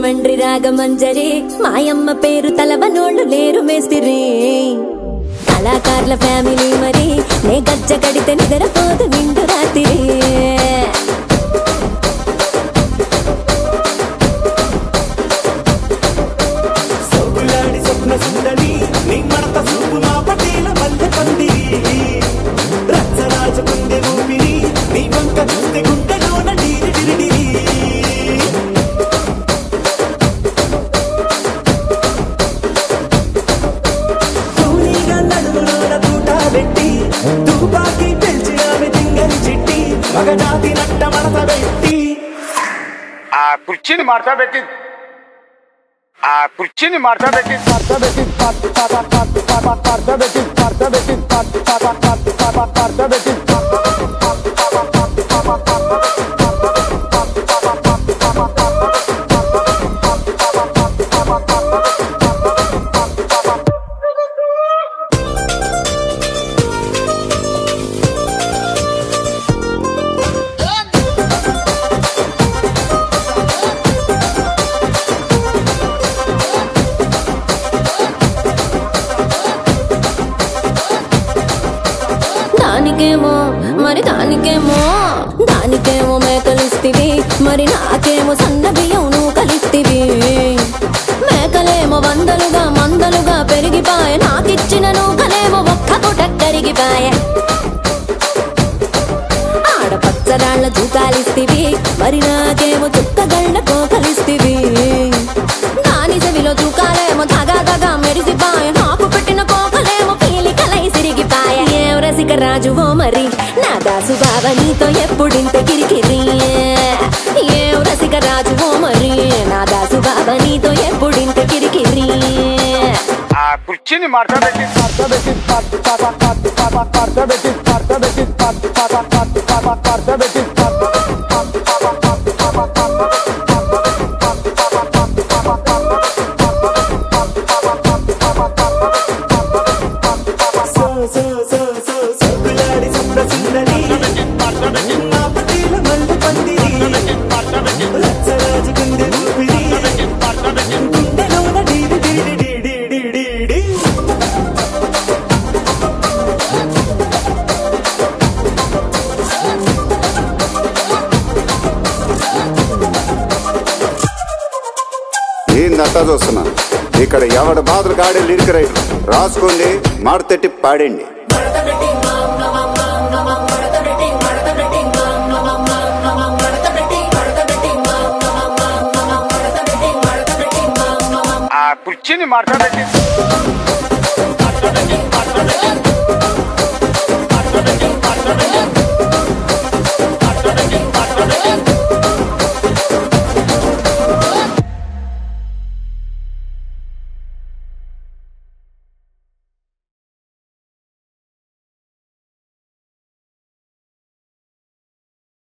రాజమండ్రి రాగమంజరి మాయమ్మ పేరు తలవనోళ్ళు లేరు మేస్తిరి కళాకారుల ఫ్యామిలీ మరి నే గజ్జ కడితే నిద్రపోదు నిండు రాత్రి సొగులాడి స్వప్న సుందరి నీ మడత చూపు మా పటేల మల్లె పందిరి రచ్చరాజ కుందె ఊపిరి నీ వంక చూస్తే గుండెలోన డీరి డిరిడిరి తూనీగా నడుములోన తూట పెట్టి తుపాకి పెంచి ఆమె తింగని చిట్టి మగజాతి నట్ట మడత పెట్టి ఆ కుర్చీని మార్చా పెట్టి ఆ కుర్చీని మార్చా పెట్టి మార్చా పెట్టి మార్చా పెట్టి మార్చా పెట్టి మార్చా పెట్టి దానికేమో మరి దానికేమో దానికేమో మేకలిస్తివి మరి నాకేమో సన్న బియ్యం నువ్వు కలిస్తివి మేకలేమో వందలుగా మందలుగా పెరిగిపాయ నాకిచ్చిన నూకలేమో ఒక్క పూట కరిగిపాయ ఆడపచ్చరాళ్ళ తూకాలిస్తివి మరి నాకేమో చుక్కగళ్ళ కోకలిస్తివి దాని చెవిలో తూకాలేమో తగా తగా మెరిసిపాయ నాకు పెట్టిన కోకలేమో పీలికలై సిరిగిపాయ ఏం రసిక రాజువో మరి నా దాసు బావ నీతో ఎప్పుడింత కిరికిరి ఏం రసిక రాజువో మరి నా దాసు బావ నీతో ఎప్పుడింత కిరికిరి ఆ కుర్చీని మార్చా పెట్టి మార్చా పెట్టి మార్చా పెట్టి మార్చా పెట్టి మార్చా పెట్టి సో సో సో సో సొగులాడి స్వప్న సుందరి నా పటేల మల్లె పందిరి రచ్చరాజ కుందె ఊపిరి గుండెలోన డీడి డీడి డీడి డీడి డీ ఏందంతా చూస్తున్నా ఇక్కడ ఎవడ బాధలు గాడే లిరిక్ రైటర్ రాసుకోండి మాడతెట్టి పాడండి ఆ కుర్చీని మార్చా పెట్టి మార్చా పెట్టి మార్చా పెట్టి